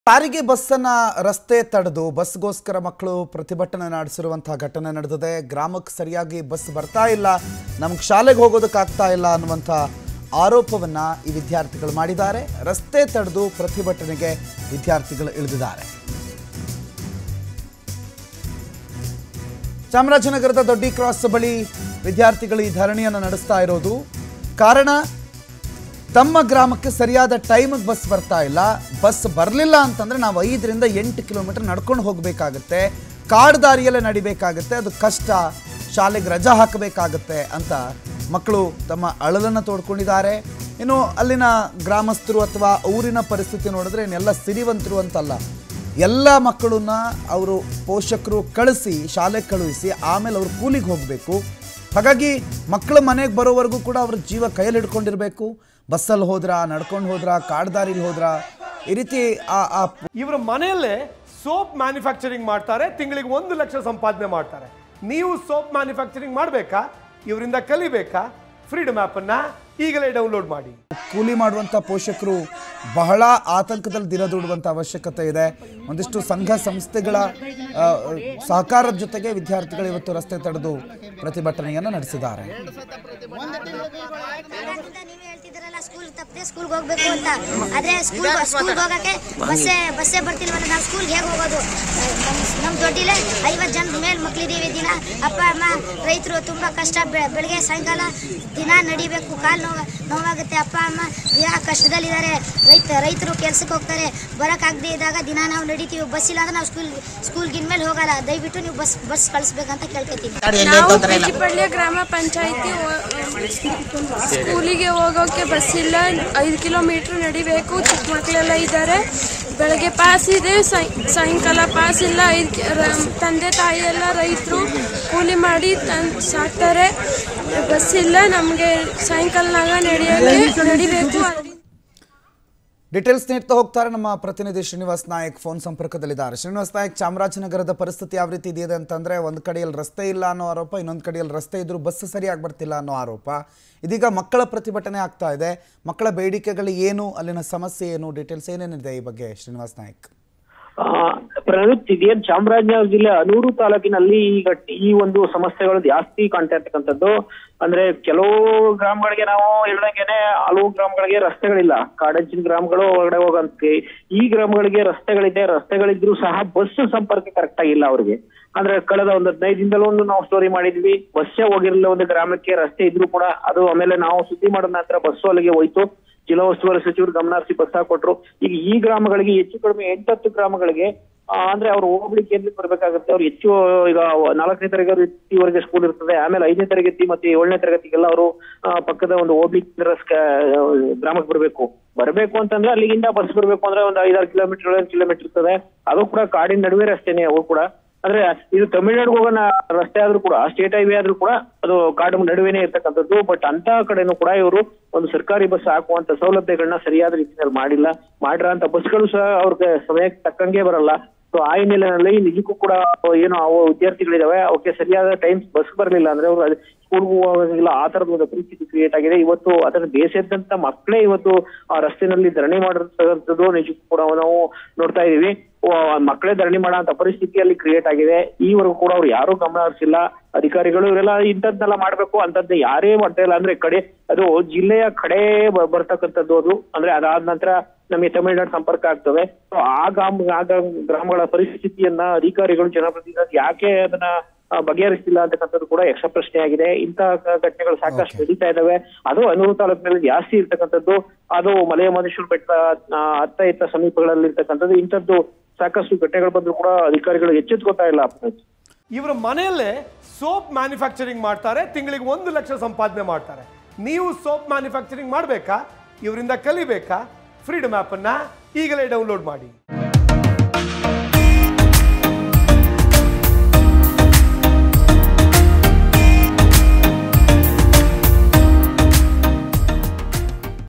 ಸಾರಿಗೆ ಬಸ್ಸನ್ನ ರಸ್ತೆ ತಡೆದು ಬಸ್ಗೋಸ್ಕರ ಮಕ್ಕಳು ಪ್ರತಿಭಟನೆ ನಡೆಸಿರುವಂತಹ ಘಟನೆ ನಡೆದಿದೆ ಗ್ರಾಮಕ್ಕೆ ಸರಿಯಾಗಿ ಬಸ್ ಬರ್ತಾ ಇಲ್ಲ ನಮ್ಗೆ ಶಾಲೆಗೆ ಹೋಗೋದಕ್ಕಾಗ್ತಾ ಇಲ್ಲ ಅನ್ನುವಂಥ ಆರೋಪವನ್ನ ಈ ವಿದ್ಯಾರ್ಥಿಗಳು ಮಾಡಿದ್ದಾರೆ ರಸ್ತೆ ತಡೆದು ಪ್ರತಿಭಟನೆಗೆ ವಿದ್ಯಾರ್ಥಿಗಳು ಇಳಿದಿದ್ದಾರೆ ಚಾಮರಾಜನಗರದ ದೊಡ್ಡಿ ಕ್ರಾಸ್ ಬಳಿ ವಿದ್ಯಾರ್ಥಿಗಳು ಈ ಧರಣಿಯನ್ನು ನಡೆಸ್ತಾ ಇರೋದು ಕಾರಣ ತಮ್ಮ ಗ್ರಾಮಕ್ಕೆ ಸರಿಯಾದ ಟೈಮಿಗೆ ಬಸ್ ಬರ್ತಾ ಇಲ್ಲ ಬಸ್ ಬರಲಿಲ್ಲ ಅಂತಂದ್ರೆ ನಾವು ಐದರಿಂದ ಎಂಟು ಕಿಲೋಮೀಟರ್ ನಡ್ಕೊಂಡು ಹೋಗಬೇಕಾಗತ್ತೆ ಕಾಡು ದಾರಿಯಲ್ಲೇ ನಡಿಬೇಕಾಗತ್ತೆ ಅದು ಕಷ್ಟ ಶಾಲೆಗೆ ರಜಾ ಹಾಕಬೇಕಾಗತ್ತೆ ಅಂತ ಮಕ್ಕಳು ತಮ್ಮ ಅಳಲನ್ನು ತೋಡ್ಕೊಂಡಿದ್ದಾರೆ ಇನ್ನು ಅಲ್ಲಿನ ಗ್ರಾಮಸ್ಥರು ಅಥವಾ ಊರಿನ ಪರಿಸ್ಥಿತಿ ನೋಡಿದ್ರೆ ಇನ್ನೆಲ್ಲ ಸಿರಿವಂತರು ಅಂತಲ್ಲ ಎಲ್ಲ ಮಕ್ಕಳನ್ನ ಅವರು ಪೋಷಕರು ಕಳಿಸಿ ಶಾಲೆಗೆ ಕಳುಹಿಸಿ ಆಮೇಲೆ ಅವರು ಕೂಲಿಗೆ ಹೋಗಬೇಕು ಹಾಗಾಗಿ ಮಕ್ಕಳು ಮನೆಗೆ ಬರೋವರೆಗೂ ಕೂಡ ಅವ್ರ ಜೀವ ಕೈಯಲ್ಲಿ ಹಿಡ್ಕೊಂಡಿರ್ಬೇಕು ಬಸ್ಸಲ್ಲಿ ಹೋದ್ರ ನಡ್ಕೊಂಡು ಹೋದ್ರ ಕಾಡ್ದಾರಿಲಿ ಹೋದ್ರ ಈ ರೀತಿ ಆ ಆ ಇವರ ಮನೆಯಲ್ಲೇ ಸೋಪ್ ಮ್ಯಾನುಫ್ಯಾಕ್ಚರಿಂಗ್ ಮಾಡ್ತಾರೆ ತಿಂಗಳಿಗೆ ಒಂದು ಲಕ್ಷ ಸಂಪಾದನೆ ಮಾಡ್ತಾರೆ ನೀವು ಸೋಪ್ ಮ್ಯಾನುಫ್ಯಾಕ್ಚರಿಂಗ್ ಮಾಡಬೇಕಾ ಇವರಿಂದ ಕಲಿಬೇಕಾ ಫ್ರೀಡಮ್ ಆ್ಯಪನ್ನು ಈಗಲೇ ಡೌನ್ಲೋಡ್ ಮಾಡಿ ಕೂಲಿ ಮಾಡುವಂಥ ಪೋಷಕರು ಬಹಳ ಆತಂಕದಲ್ಲಿ ದಿನದೂಡುವಂಥ ಅವಶ್ಯಕತೆ ಇದೆ ಒಂದಿಷ್ಟು ಸಂಘ ಸಂಸ್ಥೆಗಳ ಆ, ಸಹಕಾರದ ಜೊತೆಗೆ ವಿದ್ಯಾರ್ಥಿಗಳು ಇವತ್ತು ರಸ್ತೆ ತಡೆದು ಪ್ರತಿಭಟನೆಯನ್ನು ನಡೆಸಿದ್ದಾರೆ ಕಾರಣದಿಂದ ನೀವೇ ಹೇಳ್ತಿದ್ದೀರಲ್ಲ ಸ್ಕೂಲ್ ತಪ್ಪದೆ ಸ್ಕೂಲ್ಗೆ ಹೋಗ್ಬೇಕು ಅಂತ ಆದ್ರೆ ಸ್ಕೂಲ್ ಸ್ಕೂಲ್ಗೆ ಹೋಗಕ್ಕೆ ಬಸ್ಸೇ ಬಸ್ಸೇ ಬರ್ತಿಲ್ವಲ್ಲ ನಾವು ಸ್ಕೂಲ್ಗೆ ಹೇಗೆ ಹೋಗೋದು ನಮ್ಮ ನಮ್ಮ ದೊಡ್ಡಿಲೆ ಐವತ್ತು ಜನ ಮೇಲೆ ಮಕ್ಳಿದೀವಿ ದಿನ ಅಪ್ಪ ಅಮ್ಮ ರೈತರು ತುಂಬ ಕಷ್ಟ ಬೆ- ಬೆಳಗ್ಗೆ ಸಾಯಂಕಾಲ ದಿನ ನಡಿಬೇಕು ಕಾಲು ನೋವು ನೋವಾಗುತ್ತೆ ಅಪ್ಪ ಅಮ್ಮ ದಿನ ಕಷ್ಟದಲ್ಲಿದ್ದಾರೆ ರೈತ ರೈತರು ಕೆಲ್ಸಕ್ಕೆ ಹೋಗ್ತಾರೆ ಬರೋಕ್ಕಾಗದೇ ಇದ್ದಾಗ ದಿನ ನಾವು ನಡಿತೀವಿ ಬಸ್ ಇಲ್ಲ ಅಂದ್ರೆ ನಾವು ಸ್ಕೂಲ್ ಸ್ಕೂಲ್ಗೆ ಇನ್ಮೇಲೆ ಹೋಗಲ್ಲ ದಯವಿಟ್ಟು ನೀವು ಬಸ್ ಬಸ್ ಕಳಿಸ್ಬೇಕಂತ ಕೇಳ್ಕೊತೀನಿ ನಾವು ಬಿಜಿಪಳ್ಳಿಯ ಗ್ರಾಮ ಪಂಚಾಯಿತಿ ಸ್ಕೂಲಿಗೆ ಹೋಗೋಕೆ ಬಸ್ ಇಲ್ಲ ಐದು ಕಿಲೋಮೀಟ್ರ್ ನಡಿಬೇಕು ಚಿಕ್ಕ ಮಕ್ಕಳೆಲ್ಲ ಇದ್ದಾರೆ ಬೆಳಗ್ಗೆ ಪಾಸ್ ಇದೆ ಸಾಯ್- ಸಾಯಂಕಾಲ ಪಾಸ್ ಇಲ್ಲ ಐದು ಕಿ- ರ- ತಂದೆ ತಾಯಿ ಎಲ್ಲ ರೈತರು ಕೂಲಿ ಮಾಡಿ ತನ್ ಸಾಕ್ತಾರೆ ಬಸ್ ಇಲ್ಲ ನಮಗೆ ಸಾಯಂಕಾಲನಾಗ ನಡೆಯೋಕ್ಕೆ ನಡಿಬೇಕು ಡೀಟೇಲ್ಸ್ ನೀಡ್ತಾ ಹೋಗ್ತಾರೆ ನಮ್ಮ ಪ್ರತಿನಿಧಿ ಶ್ರೀನಿವಾಸ್ ನಾಯಕ್ ಫೋನ್ ಸಂಪರ್ಕದಲ್ಲಿದ್ದಾರೆ ಶ್ರೀನಿವಾಸ್ ನಾಯಕ್ ಚಾಮರಾಜನಗರದ ಪರಿಸ್ಥಿತಿ ಯಾವ ರೀತಿ ಇದೆ ಅಂತಂದ್ರೆ ಒಂದು ಕಡೆಯಲ್ಲಿ ರಸ್ತೆ ಇಲ್ಲ ಅನ್ನೋ ಆರೋಪ ಇನ್ನೊಂದು ಕಡೆಯಲ್ಲಿ ರಸ್ತೆ ಇದ್ರೂ ಬಸ್ ಸರಿಯಾಗಿ ಬರ್ತಿಲ್ಲ ಅನ್ನೋ ಆರೋಪ ಇದೀಗ ಮಕ್ಕಳ ಪ್ರತಿಭಟನೆ ಆಗ್ತಾ ಇದೆ ಮಕ್ಕಳ ಬೇಡಿಕೆಗಳು ಏನು ಅಲ್ಲಿನ ಸಮಸ್ಯೆ ಏನು ಡೀಟೇಲ್ಸ್ ಏನೇನಿದೆ ಈ ಬಗ್ಗೆ ಶ್ರೀನಿವಾಸ್ ನಾಯಕ್ ಆ, ಪ್ರಣೀತ್ ಇದೇನ್ ಚಾಮರಾಜನಗರ ಜಿಲ್ಲೆ ಅನೂರು ತಾಲೂಕಿನಲ್ಲಿ ಈಗ ಈ ಒಂದು ಸಮಸ್ಯೆಗಳು ಜಾಸ್ತಿ ಕಾಣ್ತಾ ಇರ್ತಕ್ಕಂಥದ್ದು ಅಂದ್ರೆ ಕೆಲವು ಗ್ರಾಮಗಳಿಗೆ ನಾವು ಹೇಳ್ದಂಗೆನೆ ಹಲವು ಗ್ರಾಮಗಳಿಗೆ ರಸ್ತೆಗಳಿಲ್ಲ ಕಾಡಂಚಿನ ಗ್ರಾಮಗಳು ಹೊರಗಡೆ ಹೋಗಂತೆ ಈ ಗ್ರಾಮಗಳಿಗೆ ರಸ್ತೆಗಳಿದೆ ರಸ್ತೆಗಳಿದ್ರು ಸಹ ಬಸ್ ಸಂಪರ್ಕ ಕರೆಕ್ಟ್ ಆಗಿಲ್ಲ ಅವ್ರಿಗೆ ಅಂದ್ರೆ ಕಳೆದ ಒಂದು ಹದಿನೈದು ದಿನದಲ್ಲೂ ಒಂದು ನಾವು ಸ್ಟೋರಿ ಮಾಡಿದ್ವಿ ಬಸ್ಸೇ ಹೋಗಿರಲಿಲ್ಲ ಒಂದು ಗ್ರಾಮಕ್ಕೆ ರಸ್ತೆ ಇದ್ರು ಕೂಡ ಅದು ಆಮೇಲೆ ನಾವು ಸುದ್ದಿ ಮಾಡಿದ ನಂತರ ಬಸ್ಸು ಅಲ್ಲಿಗೆ ಹೋಯ್ತು ಜಿಲ್ಲಾ ಉಸ್ತುವಾರಿ ಸಚಿವರು ಗಮನ ಹರಿಸಿ ಬಸ್ ಹಾಕೊಟ್ರು ಈಗ ಈ ಗ್ರಾಮಗಳಿಗೆ ಹೆಚ್ಚು ಕಡಿಮೆ ಎಂಟತ್ತು ಗ್ರಾಮಗಳಿಗೆ ಆ, ಅಂದ್ರೆ ಅವ್ರು ಹೋಗ್ಲಿಕ್ಕೆ ಕೇಂದ್ರಕ್ಕೆ ಬರ್ಬೇಕಾಗುತ್ತೆ ಅವ್ರು ಹೆಚ್ಚು ಈಗ ನಾಲ್ಕನೇ ತರಗತಿವರೆಗೆ ಸ್ಕೂಲ್ ಇರ್ತದೆ ಆಮೇಲೆ ಐದನೇ ತರಗತಿ ಮತ್ತೆ ಏಳನೇ ತರಗತಿಗೆಲ್ಲ ಅವರು ಪಕ್ಕದ ಒಂದು ಹೋಗ್ಲಿಕ್ಕೆ ಕೇಂದ್ರ ಸ್ಕ- ಗ್ರಾಮಕ್ಕೆ ಬರ್ಬೇಕು ಬರ್ಬೇಕು ಅಂತಂದ್ರೆ ಅಲ್ಲಿಗಿಂದ ಬಸ್ ಬರ್ಬೇಕು ಅಂದ್ರೆ ಒಂದು ಐದಾರು ಕಿಲೋಮೀಟರ್ ಏಳು ಕಿಲೋಮೀಟರ್ ಇರ್ತದೆ ಅದು ಕೂಡ ಕಾಡಿನ ನಡುವೆ ರಸ್ತೆನೆ ಅವು ಕೂಡ ಅಂದ್ರೆ ಇದು ತಮಿಳ್ನಾಡಿಗೆ ಹೋಗೋ ನ- ರಸ್ತೆ ಆದ್ರೂ ಕೂಡ ಸ್ಟೇಟ್ ಹೈವೇ ಆದ್ರೂ ಕೂಡ ಅದು ಕಾಡು ನಡುವೆನೇ ಇರ್ತಕ್ಕಂಥದ್ದು ಬಟ್ ಅಂತ ಕಡೆನೂ ಕೂಡ ಇವರು ಒಂದು ಸರ್ಕಾರಿ ಬಸ್ ಹಾಕುವಂತ ಸೌಲಭ್ಯಗಳನ್ನ ಸರಿಯಾದ ರೀತಿಯಲ್ಲಿ ಮಾಡಿಲ್ಲ ಮಾಡಿರೋಂತ ಬಸ್ಗಳು ಸಹ ಅವ್ರಿಗೆ ಸಮಯಕ್ಕೆ ತಕ್ಕಂಗೆ ಬರಲ್ಲ ಸೊ ಆ ಹಿನ್ನೆಲೆಯಲ್ಲಿ ನಿಜಕ್ಕೂ ಕೂಡ ಏನು ಅವು ವಿದ್ಯಾರ್ಥಿಗಳಿದಾವೆ ಅವಕ್ಕೆ ಸರಿಯಾದ ಟೈಮ್ ಬಸ್ ಬರಲಿಲ್ಲ ಅಂದ್ರೆ ಅವರು ಸ್ಕೂಲ್ಗೂ ಹೋಗಂಗಿಲ್ಲ ಆ ತರದ ಒಂದು ಪರಿಸ್ಥಿತಿ ಕ್ರಿಯೇಟ್ ಆಗಿದೆ ಇವತ್ತು ಅದನ್ನ ಬೇಸೆದ್ದಂತ ಮಕ್ಕಳೇ ಇವತ್ತು ಆ ರಸ್ತೆನಲ್ಲಿ ಧರಣಿ ಮಾಡಿರ್ತಕ್ಕಂಥದ್ದು ನಿಜಕ್ಕೂ ಕೂಡ ನಾವು ನೋಡ್ತಾ ಇದೀವಿ ಆ, ಮಕ್ಕಳೇ ಧರಣಿ ಮಾಡೋ ಅಂತ ಪರಿಸ್ಥಿತಿಯಲ್ಲಿ ಕ್ರಿಯೇಟ್ ಆಗಿದೆ ಈವರೆಗೂ ಕೂಡ ಅವ್ರು ಯಾರು ಗಮನ ಹರಿಸಿಲ್ಲ ಅಧಿಕಾರಿಗಳು ಇವರೆಲ್ಲ ಇಂಥದ್ನೆಲ್ಲ ಮಾಡ್ಬೇಕು ಅಂತದ್ನ ಯಾರೇ ಮಾಡ್ತಾ ಇಲ್ಲ ಅಂದ್ರೆ ಕಡೆ ಅದು ಜಿಲ್ಲೆಯ ಕಡೆ ಬ- ಬರ್ತಕ್ಕಂಥದ್ದು ಅದು ಅಂದ್ರೆ ಅದಾದ ನಂತರ ನಮಗೆ ತಮಿಳುನಾಡು ಸಂಪರ್ಕ ಆಗ್ತದೆ So ಆ ಗ್ರಾಮ ಆ ಗ್ರಾಮ- ಗ್ರಾಮಗಳ ಪರಿಸ್ಥಿತಿಯನ್ನ ಅಧಿಕಾರಿಗಳು ಜನಪ್ರತಿನಿಧಿಗಳು ಯಾಕೆ ಅದನ್ನ ಆ, ಬಗೆಹರಿಸಿಲ್ಲ ಅಂತಕ್ಕಂಥದ್ದು ಕೂಡ ಯಕ್ಷ ಪ್ರಶ್ನೆ ಆಗಿದೆ ಇಂತಹ ಘ- ಘಟನೆಗಳು ಸಾಕಷ್ಟು ನಡೀತಾ ಇದಾವೆ ಅದು ಅನೂರು ತಾಲೂಕಿನಲ್ಲಿ ಜಾಸ್ತಿ ಇರ್ತಕ್ಕಂಥದ್ದು ಅದು ಮಲೆಯ ಮಹದೇಶ್ವರ ಬೆಟ್ಟ ಆ, ಅತ್ತ ಇತ್ತ ಸಮೀಪಗಳಲ್ಲಿ ಇರ್ತಕ್ಕಂಥದ್ದು ಇಂಥದ್ದು ಸಾಕಷ್ಟು ಘಟನೆಗಳು ಬಂದ್ರು ಕೂಡ ಅಧಿಕಾರಿಗಳು ಎಚ್ಚೆತ್ಕೋತಾ ಇಲ್ಲ ಇವರ ಮನೆಯಲ್ಲೇ ಸೋಪ್ ಮ್ಯಾನುಫ್ಯಾಕ್ಚರಿಂಗ್ ಮಾಡ್ತಾರೆ ತಿಂಗಳಿಗೆ ಒಂದು ಲಕ್ಷ ಸಂಪಾದನೆ ಮಾಡ್ತಾರೆ ನೀವು ಸೋಪ್ ಮ್ಯಾನುಫ್ಯಾಕ್ಚರಿಂಗ್ ಮಾಡಬೇಕಾ ಇವರಿಂದ ಕಲಿಬೇಕಾ ಫ್ರೀಡಮ್ ಆ್ಯಪನ್ನು ಈಗಲೇ ಡೌನ್ಲೋಡ್ ಮಾಡಿ